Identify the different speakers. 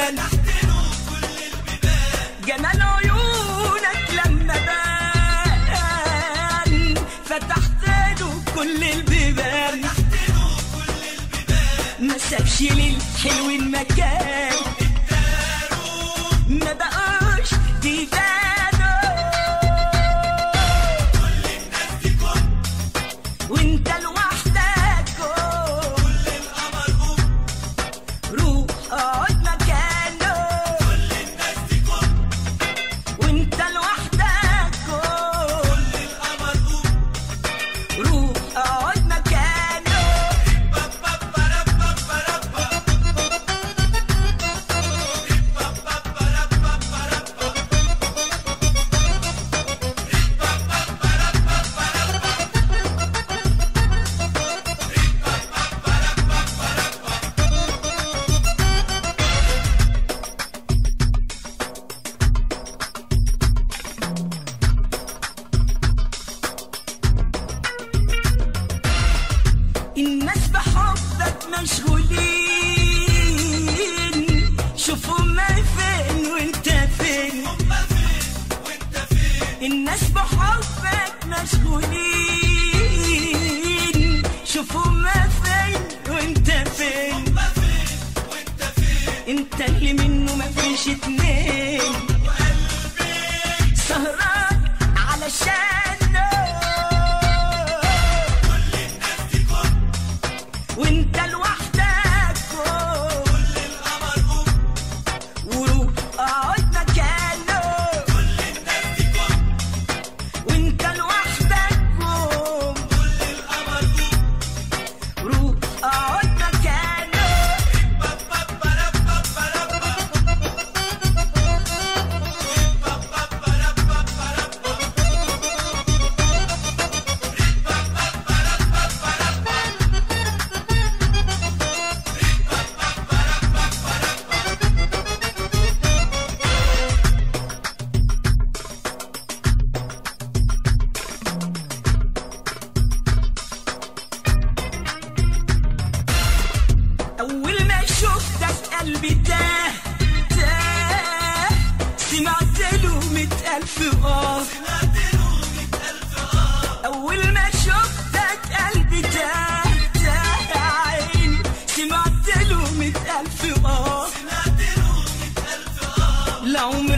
Speaker 1: البيبان جمال عيونك لما بان فتحت له كل البيبان ما سابش للحلوين مكان ما بقاش يبانوا وانت لوحدك كل القمر روح اقعد مكانه كل الناس دي وانت لوحدك كل القمر روح اقعد مكانه الناس بحبك مشغولين شوفوا ما فين وانت فين الناس بحبك مشغولين شوفوا ما فين وانت فين انت اللي منه ما فيش اتنين سهران علشانه وانت لوحدك كل القمر وروح اقعد مكانه كل الناس دي وانت لوحدك كل القمر روح اقعد مكانه أول ما شفتك قلبي تاه تاه سمعت له مئة ألف آه أول ما شفتك قلبي تاه تاه عيني سمعت له مئة ألف آه لو